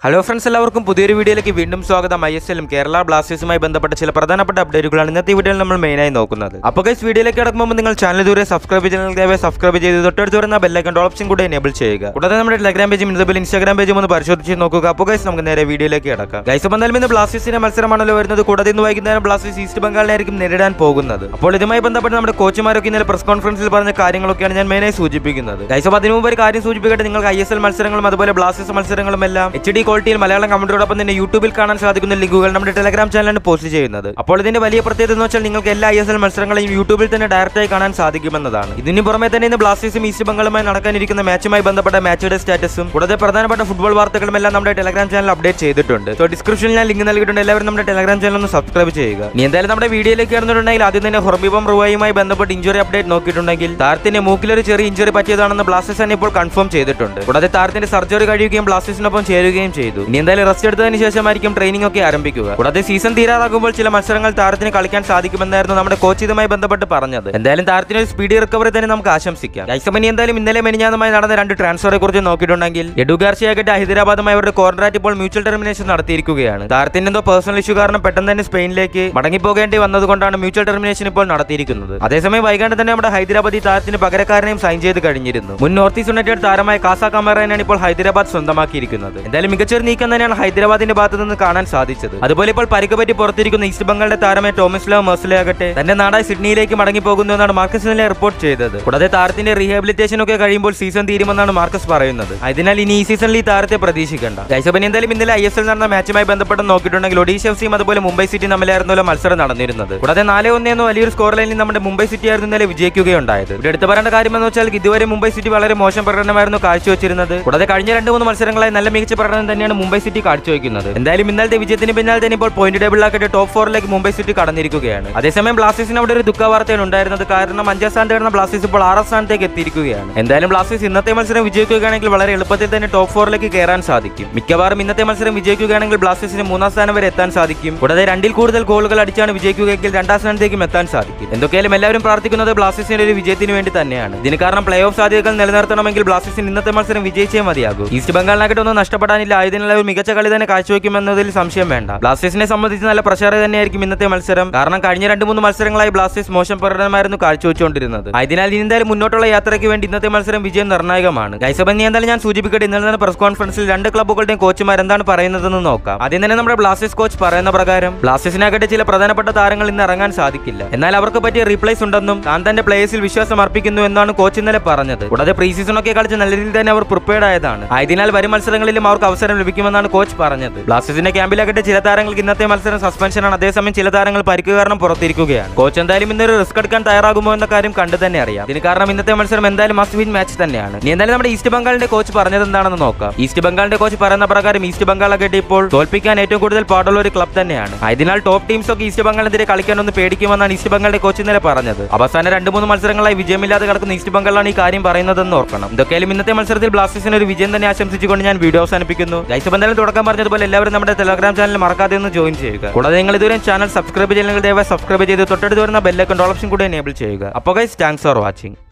hello friends എല്ലാവർക്കും പുതിയൊരു വീഡിയോയിലേക്ക് വീണ്ടും സ്വാഗതം ഐ എസ് എല്ലും കേരള ബ്ലാസ്റ്റേഴ്സുമായി ബന്ധപ്പെട്ട ചില പ്രധാനപ്പെട്ട അപ്ഡേറ്റുകളാണ് ഇന്നത്തെ വീഡിയോയിൽ നമ്മൾ മെയിനായി നോക്കുന്നത് അപ്പോൾ ഗൈസ് വീഡിയോയിലേക്ക് കിടക്കുമ്പോൾ നിങ്ങൾ ചാനൽ ഇതുവരെ സബ്സ്ക്രൈബ് ചെയ്യുന്ന ദയവായി സബ്സ്ക്രൈബ് ചെയ്ത് തൊട്ടടുത്ത് വരുന്ന ബെല്ലൈക്കൺ ഓപ്ഷൻ കൂടെ എനേബിൾ ചെയ്യുക കൂടാതെ നമ്മുടെ ടെലഗ്രാം പേജും ഇതുപോലെ ഇൻസ്റ്റാഗ്രാം പേജും ഒന്ന് പരിശോധിച്ച് നോക്കുക അപ്പോൾ ഗൈസ് നമുക്ക് നേരെ വീഡിയോയിലേക്ക് കിടക്കാം ഗൈസ് അപ്പോൾ എന്തായാലും ഇന്ന് ബ്ലാസ്റ്റേഴ്സിന്റെ മത്സരമാണല്ലോ വരുന്നത് കൂടാതെ ഇന്ന് വൈകുന്നേരം ബ്ലാസ്റ്റേഴ്സ് ഈസ്റ്റ് ബംഗാളിനായിരിക്കും നേരിടാൻ പോകുന്നത് അപ്പോൾ ഇതുമായി ബന്ധപ്പെട്ട് നമ്മുടെ കോച്ചുമാരൊക്കെ ഇന്നലെ പ്രസ് കോൺഫറൻസിൽ പറഞ്ഞ കാര്യങ്ങളൊക്കെയാണ് ഞാൻ മെയിനായി സൂചിപ്പിക്കുന്നത് ഗൈസ് അപ്പോൾ അതിനു മുമ്പ് ഒരു കാര്യം സൂചിപ്പിക്കട്ടെ നിങ്ങൾക്ക് ഐ എസ് എൽ മത്സരങ്ങളും അതുപോലെ ബ്ലാസ്റ്റേഴ്സ് മത്സരങ്ങളും എല്ലാം എച്ച് ഡി ക്വാളിറ്റിയിൽ മലയാളം കമന്റോടൊപ്പം തന്നെ യൂട്യൂബിൽ കാണാൻ സാധിക്കുന്ന ലിങ്കുകൾ നമ്മുടെ ടെലഗ്രാം ചാനലാണ് പോസ്റ്റ് ചെയ്യുന്നത് അപ്പോൾ ഇതിന്റെ വലിയ പ്രത്യേകത എന്ന് വെച്ചാൽ നിങ്ങൾക്ക് എല്ലാ ഐ എസ് എൽ മത്സരങ്ങളെയും യൂട്യൂബിൽ തന്നെ ഡയറക്റ്റായി കാണാൻ സാധിക്കുമെന്നതാണ് ഇതിന് പുറമെ തന്നെ ഇന്ന് ബ്ലാസ്റ്റേഴ്സും ഈസ്റ്റ് ബംഗാളുമായി നടക്കാനിരിക്കുന്ന മാച്ചുമായി ബന്ധപ്പെട്ട മാച്ചുകളുടെ സ്റ്റാറ്റസും കൂടാതെ പ്രധാനപ്പെട്ട ഫുട്ബോൾ വാർത്തകളും എല്ലാം നമ്മുടെ ടെലഗ്രാം ചാനൽ അപ്ഡേറ്റ് ചെയ്തിട്ടുണ്ട് സോ ഡിസ്ക്രിപ്ഷനിൽ ഞാൻ ലിങ്ക് നൽകിയിട്ടുണ്ട് എല്ലാവരും നമ്മുടെ ടെലഗ്രാം ചാനൽ ഒന്ന് സബ്സ്ക്രൈബ് ചെയ്യുക ഇനി എന്തായാലും നമ്മുടെ വീഡിയോയിലേക്ക് കയറുന്നുണ്ടെങ്കിൽ ആദ്യം തന്നെ ഹൊർബിബം റുവായുമായി ബന്ധപ്പെട്ട് ഇഞ്ചുറി അപ്ഡേറ്റ് നോക്കിയിട്ടുണ്ടെങ്കിൽ താരത്തിന് മൂക്കിലൊരു ചെറിയ ഇഞ്ചുറി പറ്റിയതാണെന്ന് ബ്ലാസ്റ്റേഴ്സ് തന്നെ ഇപ്പോൾ കൺഫേം ചെയ്തിട്ടുണ്ട് കൂടാതെ താരത്തിന്റെ സർജറി കഴിയുകയും ബ്ലാസ്റ്റേഴ്സിനൊപ്പം ചേരുകയും ചെയ്തു ഇനി എന്തായാലും റെസ്റ്റ് എടുത്തതിന് ശേഷമായിരിക്കും ട്രെയിനിങ് ഒക്കെ ആരംഭിക്കുക കൂടാതെ സീസൺ തീരാറാകുമ്പോൾ ചില മത്സരങ്ങൾ താരത്തിന് കളിക്കാൻ സാധിക്കുമെന്നായിരുന്നു നമ്മുടെ കോച്ച് ഇതുമായി ബന്ധപ്പെട്ട് പറഞ്ഞത് എന്തായാലും താരത്തിന് ഒരു സ്പീഡി റിക്കവറി തന്നെ നമുക്ക് ആശംസിക്കാം ഐസമനി എന്തായാലും ഇന്നലെ മെനിഞ്ഞാന്നുമായി നടന്ന രണ്ട് ട്രാൻസ്ഫറെ കുറിച്ച് നോക്കിയിട്ടുണ്ടെങ്കിൽ എഡുഗാർഷിയാകട്ടെ ഹൈദരാബാദുമായി അവരുടെ കോൺട്രാക്ട് ഇപ്പോൾ മ്യൂച്വൽ ടെർമിനേഷൻ നടത്തിയിരിക്കുകയാണ് താരത്തിന്റെ എന്തോ പേഴ്സണൽ ഇഷ്യൂ കാരണം പെട്ടെന്ന് തന്നെ സ്പെയിനിലേക്ക് മടങ്ങിപ്പോകേണ്ടി വന്നതുകൊണ്ടാണ് മ്യൂച്വൽ ടെർമിനേഷൻ ഇപ്പോൾ നടത്തിയിരിക്കുന്നത് അതേസമയം വൈകാണ്ട് തന്നെ നമ്മുടെ ഹൈദരാബാദ് ഈ താരത്തിന് പകരക്കാരനെയും സൈൻ ചെയ്ത് കഴിഞ്ഞിരുന്നു മുൻ നോർത്ത് ഈസ്റ്റ് യുണൈറ്റഡ് താരമായ കാസ കമറയാണ് ഇപ്പോൾ ഹൈദരാബാദ് സ്വന്തമാക്കിയിരിക്കുന്നത് എന്തായാലും മികച്ചൊരു നീക്കം തന്നെയാണ് ഹൈദരാബാദിന്റെ ഭാഗത്ത് നിന്ന് കാണാൻ സാധിച്ചത് അതുപോലെ ഇപ്പോൾ പരിക്ക് പറ്റി പുറത്തിരിക്കുന്ന ഈസ്റ്റ് ബംഗാളിന്റെ താരമായ ടോമസ് ലവ് മെർസലെ ആകട്ടെ തന്റെ നാടായ സിഡ്നിയിലേക്ക് മടങ്ങിപ്പോകുന്നു എന്നാണ് മാർക്കസ് ഇന്നലെ റിപ്പോർട്ട് ചെയ്തത് കൂടാതെ താരത്തിന്റെ റീഹാബിലിറ്റേഷൻ ഒക്കെ കഴിയുമ്പോൾ സീസൺ തീരുമെന്നാണ് മാർക്കസ് പറയുന്നത് അതിനാൽ ഇനി ഈ സീസണിൽ ഈ താരത്തെ പ്രതീക്ഷിക്കേണ്ട ജൈസബൻ എന്തായാലും ഇന്നലെ ഐ എസ് എൽ നടന്ന മാച്ചുമായി ബന്ധപ്പെട്ട് നോക്കിയിട്ടുണ്ടെങ്കിൽ ഒഡീഷ എഫ് സിയും അതുപോലെ മുംബൈ സിറ്റി തമ്മിലായിരുന്നല്ലോ മത്സരം നടന്നിരുന്നത് കൂടാതെ നാല് ഒന്ന് എന്ന വലിയൊരു സ്കോർ ലൈനിൽ നമ്മുടെ മുംബൈ സിറ്റി ആയിരുന്നു ഇന്നലെ വിജയിക്കുകയുണ്ടായത് ഇവിടെ എടുത്തു പറയേണ്ട കാര്യം എന്ന് വെച്ചാൽ ഇതുവരെ മുംബൈ സിറ്റി വളരെ മോശം പ്രകടനമായിരുന്നു കാഴ്ചവെച്ചിരുന്നത് കൂടാതെ കഴിഞ്ഞ രണ്ട് മൂന്ന് മത്സരങ്ങളായി നല്ല മികച്ച പ്രകടനം തന്നെയാണ് മുംബൈ സിറ്റി കാഴ്ചവെക്കുന്നത് എന്തായാലും ഇന്നലത്തെ വിജയത്തിന് പിന്നാലെ തന്നെ ഇപ്പോൾ പോയിന്റ് ടേബിളിലാക്കിയിട്ട് ടോപ്പ് ഫോറിലേക്ക് മുംബൈ സിറ്റി കടന്നിരിക്കുകയാണ് അതേസമയം ബ്ലാസ്റ്റേഴ്സിന് അവിടെ ഒരു ദുഃഖ വാർത്തയാണ് ഉണ്ടായിരുന്നത് കാരണം അഞ്ചാം സ്ഥാനത്ത് കിടന്ന ബ്ലാസ്റ്റേഴ്സ് ഇപ്പോൾ ആറാം സ്ഥാനത്തേക്ക് എത്തിയിരിക്കുകയാണ് എന്തായാലും ബ്ലാസ്റ്റേഴ്സ് ഇന്നത്തെ മത്സരം വിജയിക്കുകയാണെങ്കിൽ വളരെ എളുപ്പത്തിൽ തന്നെ ടോപ്പ് ഫോറിലേക്ക് കയറാൻ സാധിക്കും മിക്കവാറും ഇന്നത്തെ മത്സരം വിജയിക്കുകയാണെങ്കിൽ ബ്ലാസ്റ്റേഴ്സിന് മൂന്നാം സ്ഥാനം വരെ എത്താൻ സാധിക്കും കൂടാതെ രണ്ടിൽ കൂടുതൽ ഗോളുകൾ അടിച്ചാണ് വിജയിക്കുകയെങ്കിൽ രണ്ടാം സ്ഥാനത്തേക്കും എത്താൻ സാധിക്കും എന്തൊക്കെയാലും എല്ലാവരും പ്രാർത്ഥിക്കുന്നത് ബ്ലാസ്റ്റേഴ്സിന്റെ ഒരു വിജയത്തിന് വേണ്ടി തന്നെയാണ് ഇതിന് കാരണം പ്ലേ ഓഫ് സാധ്യതകൾ നിലനിർത്തണമെങ്കിൽ ബ്ലാസ്റ്റേഴ്സിന് ഇന്നത്തെ മത്സരം വിജയിച്ചേ മതിയാകൂ ഈസ്റ്റ് ബംഗാളിനാകട്ടെ ഒന്നും നഷ്ടപ്പെടാനില്ല ആയതിനാൽ അവർ മികച്ച കളി തന്നെ കാഴ്ചവെക്കുമെന്നതിൽ സംശയം വേണ്ട ബ്ലാസ്റ്റേഴ്സിനെ സംബന്ധിച്ച് നല്ല പ്രഷർ തന്നെയായിരിക്കും ഇന്നത്തെ മത്സരം കാരണം കഴിഞ്ഞ രണ്ട് മൂന്ന് മത്സരങ്ങളായി ബ്ലാസ്റ്റേഴ്സ് മോശം പ്രകടനമായിരുന്നു കാഴ്ചവെച്ചുകൊണ്ടിരുന്നത് ആയതിനാൽ ഇനി എന്തായാലും മുന്നോട്ടുള്ള യാത്രയ്ക്ക് വേണ്ടി ഇന്നത്തെ മത്സരം വിജയം നിർണായകമാണ് ഗൈസബന്നി എന്തായാലും ഞാൻ സൂചിപ്പിക്കട്ടെ ഇന്നലെ തന്നെ പ്രസ് കോൺഫറൻസിൽ രണ്ട് ക്ലബ്ബുകളുടെയും കോച്ചുമാർ എന്താണ് പറയുന്നതെന്ന് നോക്കാം ആദ്യം തന്നെ നമ്മുടെ ബ്ലാസ്റ്റേഴ്സ് കോച്ച് പറയുന്ന പ്രകാരം ബ്ലാസ്റ്റേഴ്സിനാകട്ടെ ചില പ്രധാനപ്പെട്ട താരങ്ങൾ ഇന്ന് ഇറങ്ങാൻ സാധിക്കില്ല എന്നാൽ അവർക്ക് പറ്റിയ റീപ്ലേസ് ഉണ്ടെന്നും താൻ തന്റെ പ്ലേയേഴ്സിൽ വിശ്വാസം അർപ്പിക്കുന്നു എന്നാണ് കോച്ച് ഇന്നലെ പറഞ്ഞത് കൂടാതെ പ്രീ സീസൺ ഒക്കെ കളിച്ച് നല്ല രീതിയിൽ തന്നെ അവർ പ്രിപ്പയർഡ് ആയതാണ് ആയതിനാൽ വരും മത്സരങ്ങളിലും അവർക്ക് അവസരം ലഭിക്കുമെന്നാണ് കോച്ച് പറഞ്ഞത് ബ്ലാസ്റ്റേഴ്സിന്റെ ക്യാമ്പിലാകട്ടെ ചില താരങ്ങൾക്ക് ഇന്നത്തെ മത്സരം സസ്പെൻഷനാണ് അതേസമയം ചില താരങ്ങൾ പരിക്ക് കാരണം പുറത്തിരിക്കുകയാണ് കോച്ച് എന്തായാലും ഇന്നൊരു റിസ്ക് എടുക്കാൻ തയ്യാറാകുമോ എന്ന കാര്യം കണ്ടു തന്നെ അറിയാം ഇതിന് കാരണം ഇന്നത്തെ മത്സരം എന്തായാലും മസ്റ്റ് വിൻ മാച്ച് തന്നെയാണ് ഇനി എന്തായാലും നമ്മുടെ ഈസ്റ്റ് ബംഗാളിന്റെ കോച്ച് പറഞ്ഞത് എന്താണെന്ന് നോക്കാം ഈസ്റ്റ് ബംഗാളിന്റെ കോച്ച് പറയുന്ന പ്രകാരം ഈസ്റ്റ് ബംഗാളൊക്കെ ഇപ്പോൾ തോൽപ്പിക്കാൻ ഏറ്റവും കൂടുതൽ പാടുള്ള ഒരു ക്ലബ് തന്നെയാണ് ആയതിനാൽ ടോപ്പ് ടീംസ് ഒക്കെ ഈസ്റ്റ് ബംഗാളിനെതിരെ കളിക്കാൻ ഒന്ന് പേടിക്കുമെന്നാണ് ഈസ്റ്റ് ബംഗാളിന്റെ കോച്ച് ഇന്നലെ പറഞ്ഞത് അവസാന രണ്ട് മൂന്ന് മത്സരങ്ങളായി വിജയമില്ലാതെ കിടക്കുന്ന ഈസ്റ്റ് ബംഗാളാണ് ഈ കാര്യം പറയുന്നതെന്ന് ഓർക്കണം ഇതൊക്കെയാലും ഇന്നത്തെ മത്സരത്തിൽ ബ്ലാസ്റ്റേഴ്സിന് ഒരു വിജയം തന്നെ ആശംസിച്ചുകൊണ്ട് ഞാൻ വീഡിയോ അവസാനിപ്പിക്കുന്നു ഗൈസ് ബന്ധനം തുടക്കം പറഞ്ഞതുപോലെ എല്ലാവരും നമ്മുടെ ടെലഗ്രാം ചാനൽ മറക്കാതെ ഒന്ന് ജോയിൻ ചെയ്യുക കൂടാതെ നിങ്ങൾ ഇതുവരെ ചാനൽ സബ്സ്ക്രൈബ് ചെയ്യില്ലെങ്കിൽ ദയവായി സബ്സ്ക്രൈബ് ചെയ്ത് തൊട്ടടുത്ത് വരുന്ന ബെല്ലൈക്കൺ ഓപ്ഷൻ കൂടി എനേബിൾ ചെയ്യുക അപ്പോൾ ഗൈസ് താങ്ക്സ് ഫോർ വാച്ചിങ്